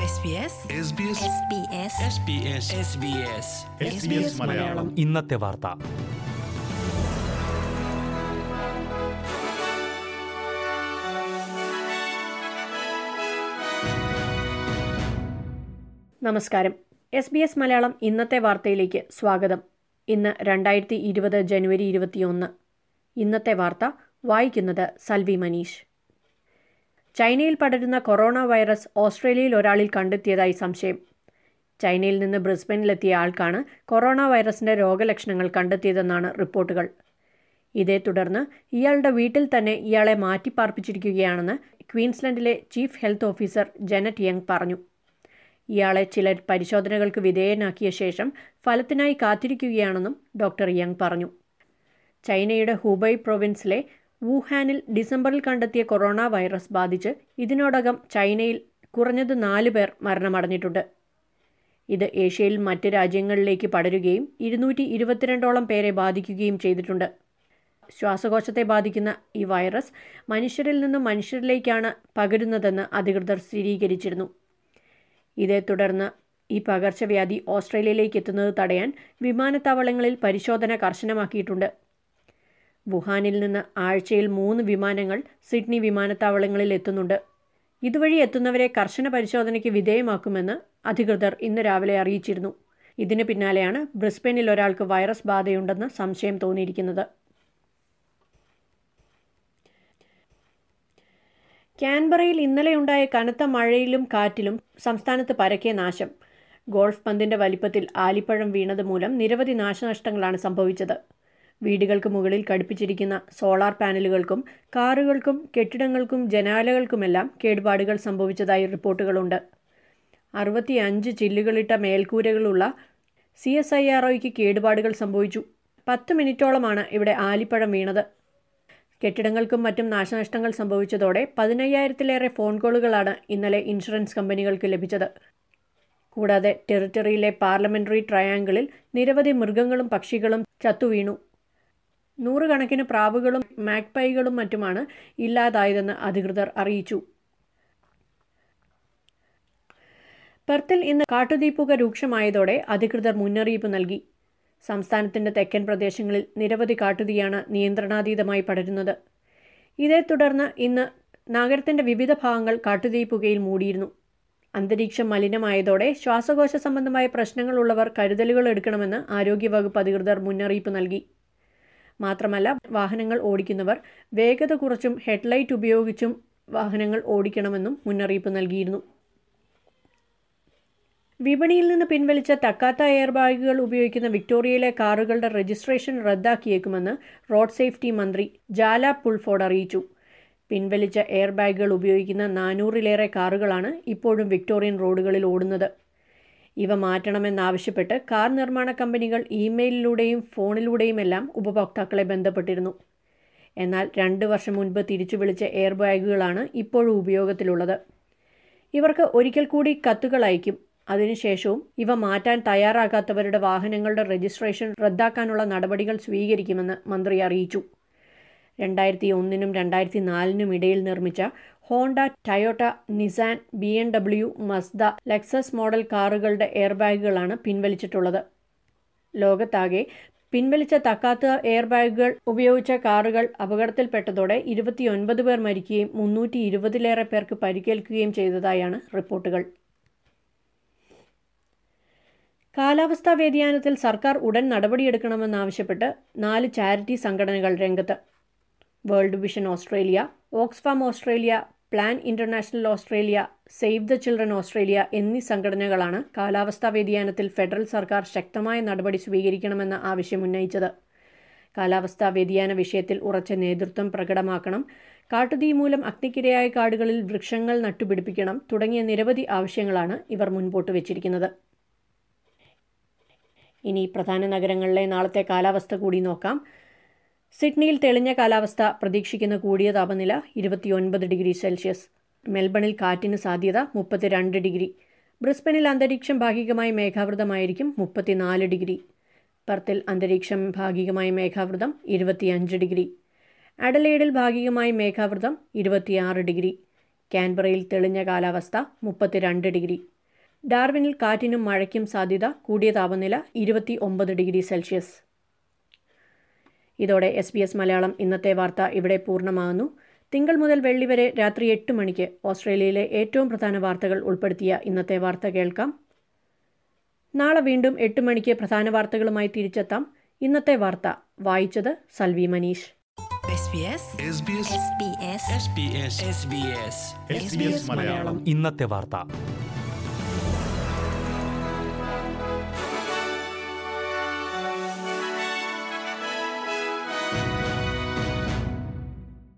SBS Malayalam ഇന്നത്തെ വാർത്ത നമസ്കാരം എസ് ബി എസ് മലയാളം ഇന്നത്തെ വാർത്തയിലേക്ക് സ്വാഗതം ഇന്ന് രണ്ടായിരത്തി ഇരുപത് ജനുവരി ഇരുപത്തിയൊന്ന് ഇന്നത്തെ വാർത്ത വായിക്കുന്നത് സൽവി മനീഷ് ചൈനയിൽ പടരുന്ന കൊറോണ വൈറസ് ഓസ്ട്രേലിയയിൽ ഒരാളിൽ കണ്ടെത്തിയതായി സംശയം ചൈനയിൽ നിന്ന് ബ്രിസ്ബനിലെത്തിയ ആൾക്കാണ് കൊറോണ വൈറസിന്റെ രോഗലക്ഷണങ്ങൾ കണ്ടെത്തിയതെന്നാണ് റിപ്പോർട്ടുകൾ ഇതേ തുടർന്ന് ഇയാളുടെ വീട്ടിൽ തന്നെ ഇയാളെ മാറ്റിപ്പാർപ്പിച്ചിരിക്കുകയാണെന്ന് ക്വീൻസ്ലൻഡിലെ chief health officer Jeannette Young പറഞ്ഞു ഇയാളെ ചിലർ പരിശോധനകൾക്ക് വിധേയനാക്കിയ ശേഷം ഫലത്തിനായി കാത്തിരിക്കുകയാണെന്നും ഡോക്ടർ യങ് പറഞ്ഞു ചൈനയുടെ ഹൂബൈ പ്രൊവിൻസിലെ വുഹാനിൽ ഡിസംബറിൽ കണ്ടെത്തിയ കൊറോണ വൈറസ് ബാധിച്ച് ഇതിനോടകം ചൈനയിൽ കുറഞ്ഞത് നാല് പേർ മരണമടഞ്ഞിട്ടുണ്ട് ഇത് ഏഷ്യയിൽ മറ്റ് രാജ്യങ്ങളിലേക്ക് പടരുകയും ഇരുന്നൂറ്റി ഇരുപത്തിരണ്ടോളം പേരെ ബാധിക്കുകയും ചെയ്തിട്ടുണ്ട് ശ്വാസകോശത്തെ ബാധിക്കുന്ന ഈ വൈറസ് മനുഷ്യരിൽ നിന്നും മനുഷ്യരിലേക്കാണ് പകരുന്നതെന്ന് അധികൃതർ സ്ഥിരീകരിച്ചിരുന്നു ഇതേ തുടർന്ന് ഈ പകർച്ചവ്യാധി ഓസ്ട്രേലിയയിലേക്ക് എത്തുന്നത് തടയാൻ വിമാനത്താവളങ്ങളിൽ പരിശോധന കർശനമാക്കിയിട്ടുണ്ട് വുഹാനിൽ നിന്ന് ആഴ്ചയിൽ മൂന്ന് വിമാനങ്ങൾ സിഡ്നി വിമാനത്താവളങ്ങളിൽ എത്തുന്നുണ്ട് ഇതുവഴി എത്തുന്നവരെ കർശന പരിശോധനയ്ക്ക് വിധേയമാക്കുമെന്ന് അധികൃതർ ഇന്ന് രാവിലെ അറിയിച്ചിരുന്നു ഇതിന് പിന്നാലെയാണ് ബ്രിസ്ബനിൽ ഒരാൾക്ക് വൈറസ് ബാധയുണ്ടെന്ന് സംശയം തോന്നിയിരിക്കുന്നത് ക്യാൻബറയിൽ ഇന്നലെയുണ്ടായ കനത്ത മഴയിലും കാറ്റിലും സംസ്ഥാനത്ത് പരക്കെ നാശം ഗോൾഫ് പന്തിന്റെ വലിപ്പത്തിൽ ആലിപ്പഴം വീണത് മൂലം നിരവധി നാശനഷ്ടങ്ങളാണ് സംഭവിച്ചത് വീടുകൾക്ക് മുകളിൽ ഘടിപ്പിച്ചിരിക്കുന്ന സോളാർ പാനലുകൾക്കും കാറുകൾക്കും കെട്ടിടങ്ങൾക്കും ജനാലകൾക്കുമെല്ലാം കേടുപാടുകൾ സംഭവിച്ചതായി റിപ്പോർട്ടുകളുണ്ട് അറുപത്തിയഞ്ച് ചില്ലുകളിട്ട മേൽക്കൂരകളുള്ള സി എസ് ഐ ആർ ഒയ്ക്ക് കേടുപാടുകൾ സംഭവിച്ചു പത്ത് മിനിറ്റോളമാണ് ഇവിടെ ആലിപ്പഴം വീണത് കെട്ടിടങ്ങൾക്കും മറ്റും നാശനഷ്ടങ്ങൾ സംഭവിച്ചതോടെ പതിനയ്യായിരത്തിലേറെ ഫോൺ കോളുകളാണ് ഇന്നലെ ഇൻഷുറൻസ് കമ്പനികൾക്ക് ലഭിച്ചത് കൂടാതെ ടെറിട്ടറിയിലെ പാർലമെന്ററി ട്രയാങ്കിളിൽ നിരവധി മൃഗങ്ങളും പക്ഷികളും ചത്തുവീണു നൂറുകണക്കിന് പ്രാവുകളും മാക്പൈകളും മറ്റുമാണ് ഇല്ലാതായതെന്ന് അധികൃതർ അറിയിച്ചു പെർത്തിൽ ഇന്ന് കാട്ടുതീപ്പുക രൂക്ഷമായതോടെ അധികൃതർ മുന്നറിയിപ്പ് നൽകി സംസ്ഥാനത്തിന്റെ തെക്കൻ പ്രദേശങ്ങളിൽ നിരവധി കാട്ടുതീയാണ് നിയന്ത്രണാതീതമായി പടരുന്നത് ഇതേ തുടർന്ന് ഇന്ന് നഗരത്തിന്റെ വിവിധ ഭാഗങ്ങൾ കാട്ടുതീ പുകയിൽ മൂടിയിരുന്നു അന്തരീക്ഷം മലിനമായതോടെ ശ്വാസകോശ സംബന്ധമായ പ്രശ്നങ്ങളുള്ളവർ കരുതലുകൾ എടുക്കണമെന്ന് ആരോഗ്യവകുപ്പ് അധികൃതർ മുന്നറിയിപ്പ് നൽകി മാത്രമല്ല വാഹനങ്ങൾ ഓടിക്കുന്നവർ വേഗത കുറച്ചും ഹെഡ്ലൈറ്റ് ഉപയോഗിച്ചും വാഹനങ്ങൾ ഓടിക്കണമെന്നും മുന്നറിയിപ്പ് നൽകിയിരുന്നു വിപണിയിൽ നിന്ന് പിൻവലിച്ച തക്കാത്ത എയർ ബാഗുകൾ ഉപയോഗിക്കുന്ന വിക്ടോറിയയിലെ കാറുകളുടെ രജിസ്ട്രേഷൻ റദ്ദാക്കിയേക്കുമെന്ന് റോഡ് സേഫ്റ്റി മന്ത്രി ജാല പുൾഫോർഡ് അറിയിച്ചു പിൻവലിച്ച എയർ ബാഗുകൾ ഉപയോഗിക്കുന്ന നാനൂറിലേറെ കാറുകളാണ് ഇപ്പോഴും വിക്ടോറിയൻ റോഡുകളിൽ ഓടുന്നത് ഇവ മാറ്റണമെന്നാവശ്യപ്പെട്ട് കാർ നിർമ്മാണ കമ്പനികൾ ഇമെയിലിലൂടെയും ഫോണിലൂടെയുമെല്ലാം ഉപഭോക്താക്കളെ ബന്ധപ്പെട്ടിരുന്നു എന്നാൽ രണ്ട് വർഷം മുൻപ് തിരിച്ചു വിളിച്ച എയർ ബാഗുകളാണ് ഇപ്പോഴും ഉപയോഗത്തിലുള്ളത് ഇവർക്ക് ഒരിക്കൽ കൂടി കത്തുകൾ അയക്കും അതിനുശേഷവും ഇവ മാറ്റാൻ തയ്യാറാകാത്തവരുടെ വാഹനങ്ങളുടെ രജിസ്ട്രേഷൻ റദ്ദാക്കാനുള്ള നടപടികൾ സ്വീകരിക്കുമെന്ന് മന്ത്രി അറിയിച്ചു രണ്ടായിരത്തി ഒന്നിനും രണ്ടായിരത്തി നാലിനും ഇടയിൽ നിർമ്മിച്ച Honda Toyota Nissan B M W Mazda Lexus model കാറുകളുടെ എയർബാഗുകളാണ് പിൻവലിച്ചിട്ടുള്ളത് ലോകത്താകെ പിൻവലിച്ച തക്കാത്ത എയർബാഗുകൾ ഉപയോഗിച്ച കാറുകൾ അപകടത്തിൽപ്പെട്ടതോടെ ഇരുപത്തിയൊൻപത് പേർ മരിക്കുകയും മുന്നൂറ്റി ഇരുപതിലേറെ പേർക്ക് പരിക്കേൽക്കുകയും ചെയ്തതായാണ് റിപ്പോർട്ടുകൾ കാലാവസ്ഥാ വ്യതിയാനത്തിൽ സർക്കാർ ഉടൻ നടപടിയെടുക്കണമെന്നാവശ്യപ്പെട്ട് നാല് ചാരിറ്റി സംഘടനകൾ രംഗത്ത് World Vision Australia Oxfam Australia Plan International Australia Save the Children Australia എന്നീ സംഘടനകളാണ് കാലാവസ്ഥാ വ്യതിയാനത്തിൽ ഫെഡറൽ സർക്കാർ ശക്തമായ നടപടി സ്വീകരിക്കണമെന്ന ആവശ്യം ഉന്നയിച്ചത് കാലാവസ്ഥാ വ്യതിയാന വിഷയത്തിൽ ഉറച്ച നേതൃത്വം പ്രകടമാക്കണം കാട്ടുതീ മൂലം അഗ്നിക്കിരയായ കാടുകളിൽ വൃക്ഷങ്ങൾ നട്ടുപിടിപ്പിക്കണം തുടങ്ങിയ നിരവധി ആവശ്യങ്ങളാണ് ഇവർ മുൻപോട്ട് വച്ചിരിക്കുന്നത് ഇനി പ്രധാന നഗരങ്ങളിലെ നാളത്തെ കാലാവസ്ഥ കൂടി നോക്കാം സിഡ്നിയിൽ തെളിഞ്ഞ കാലാവസ്ഥ പ്രതീക്ഷിക്കുന്ന കൂടിയ താപനില ഇരുപത്തിയൊൻപത് ഡിഗ്രി സെൽഷ്യസ് മെൽബണിൽ കാറ്റിന് സാധ്യത മുപ്പത്തിരണ്ട് ഡിഗ്രി ബ്രിസ്ബനിൽ അന്തരീക്ഷം ഭാഗികമായി മേഘാവൃതമായിരിക്കും മുപ്പത്തിനാല് ഡിഗ്രി പെർത്തിൽ അന്തരീക്ഷം ഭാഗികമായി മേഘാവൃതം ഇരുപത്തിയഞ്ച് ഡിഗ്രി അഡലേഡിൽ ഭാഗികമായി മേഘാവൃതം ഇരുപത്തിയാറ് ഡിഗ്രി കാൻബറയിൽ തെളിഞ്ഞ കാലാവസ്ഥ മുപ്പത്തിരണ്ട് ഡിഗ്രി ഡാർവിനിൽ കാറ്റിനും മഴയ്ക്കും സാധ്യത കൂടിയ താപനില ഇരുപത്തി ഒമ്പത് ഡിഗ്രി സെൽഷ്യസ് ഇതോടെ എസ് ബി എസ് മലയാളം ഇന്നത്തെ വാർത്ത ഇവിടെ പൂർണ്ണമാകുന്നു തിങ്കൾ മുതൽ വെള്ളി വരെ രാത്രി എട്ട് മണിക്ക് ഓസ്ട്രേലിയയിലെ ഏറ്റവും പ്രധാന വാർത്തകൾ ഉൾപ്പെടുത്തിയ ഇന്നത്തെ വാർത്ത കേൾക്കാം നാളെ വീണ്ടും എട്ട് മണിക്ക് പ്രധാന വാർത്തകളുമായി തിരിച്ചെത്താം ഇന്നത്തെ വാർത്ത വായിച്ചത് Salvi Manish SBS SBS SBS SBS SBS Malayalam ഇന്നത്തെ വാർത്ത